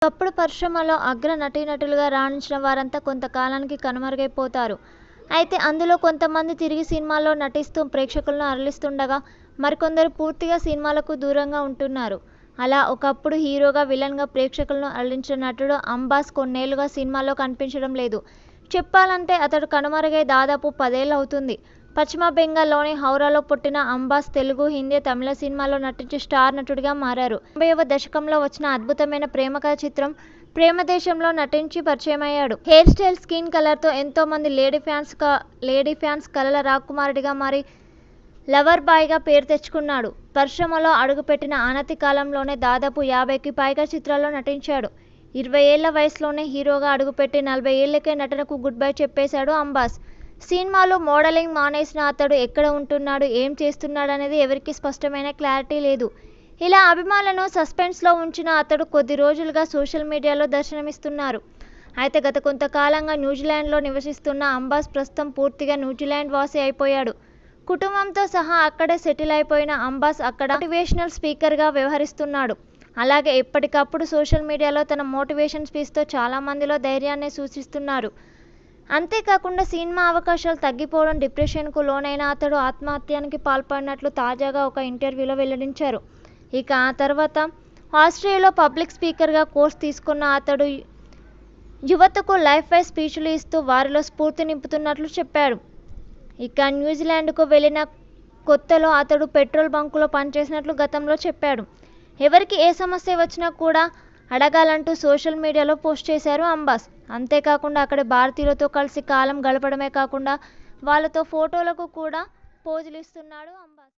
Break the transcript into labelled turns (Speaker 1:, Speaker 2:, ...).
Speaker 1: ఒకప్పుడు పరిశ్రమలో అగ్ర నటీనటులుగా రాణించిన వారంతా కొంతకాలానికి కనుమరుగైపోతారు అయితే అందులో కొంతమంది తిరిగి సినిమాల్లో నటిస్తూ ప్రేక్షకులను అరలిస్తుండగా మరికొందరు పూర్తిగా సినిమాలకు దూరంగా ఉంటున్నారు అలా ఒకప్పుడు హీరోగా విలన్గా ప్రేక్షకులను అలరించిన నటుడు అంబాస్ కొన్నేళ్లుగా సినిమాల్లో కనిపించడం లేదు చెప్పాలంటే అతడు కనుమరుగై దాదాపు పదేళ్ళు అవుతుంది పశ్చిమ బెంగాల్లోని హౌరాలో పుట్టిన అంబాస్ తెలుగు హిందీ తమిళ సినిమాల్లో నటించి స్టార్ నటుడిగా మారారు తొంభైవ దశకంలో వచ్చిన అద్భుతమైన ప్రేమ కథ చిత్రం ప్రేమదేశంలో నటించి పరిచయమయ్యాడు హెయిర్ స్టైల్ స్కిన్ కలర్తో ఎంతో మంది లేడీ ఫ్యాన్స్ లేడీ ఫ్యాన్స్ కలల రాకుమారుడిగా మారి లవర్ బాయ్గా పేరు తెచ్చుకున్నాడు పరిశ్రమలో అడుగుపెట్టిన అనతి కాలంలోనే దాదాపు యాభైకి పైగా చిత్రాల్లో నటించాడు ఇరవై ఏళ్ల వయసులోనే హీరోగా అడుగుపెట్టి నలభై ఏళ్లకే నటనకు గుడ్ బై చెప్పేశాడు అంబాస్ సినిమాలు మోడలింగ్ మానేసిన అతడు ఎక్కడ ఉంటున్నాడు ఏం చేస్తున్నాడు అనేది ఎవరికీ స్పష్టమైన క్లారిటీ లేదు ఇలా అభిమానులను సస్పెన్స్లో ఉంచిన అతడు కొద్ది రోజులుగా సోషల్ మీడియాలో దర్శనమిస్తున్నారు అయితే గత కొంతకాలంగా న్యూజిలాండ్లో నివసిస్తున్న అంబాస్ ప్రస్తుతం పూర్తిగా న్యూజిలాండ్ వాసి అయిపోయాడు కుటుంబంతో సహా అక్కడే సెటిల్ అయిపోయిన అంబాస్ అక్కడ మోటివేషనల్ స్పీకర్గా వ్యవహరిస్తున్నాడు అలాగే ఎప్పటికప్పుడు సోషల్ మీడియాలో తన మోటివేషన్ స్పీచ్తో చాలా మందిలో ధైర్యాన్ని సూచిస్తున్నారు అంతేకాకుండా సినిమా అవకాశాలు తగ్గిపోవడం డిప్రెషన్కు లోనైన అతడు ఆత్మహత్యానికి పాల్పడినట్లు తాజాగా ఒక ఇంటర్వ్యూలో వెల్లడించారు ఇక ఆ తర్వాత ఆస్ట్రేలియాలో పబ్లిక్ స్పీకర్గా కోర్స్ తీసుకున్న అతడు యువతకు లైఫ్ వై స్పీచ్లు ఇస్తూ వారిలో స్ఫూర్తి నింపుతున్నట్లు చెప్పాడు ఇక న్యూజిలాండ్కు వెళ్ళిన కొత్తలో అతడు పెట్రోల్ బంకులో పనిచేసినట్లు గతంలో చెప్పాడు ఎవరికి ఏ సమస్య వచ్చినా కూడా అడగాలంటూ సోషల్ మీడియాలో పోస్ట్ చేశారు అంబాస్ అంతేకాకుండా అక్కడ భారతీయులతో కలిసి కాలం గడపడమే కాకుండా వాళ్ళతో ఫోటోలకు కూడా పోజులు ఇస్తున్నాడు అంబాస్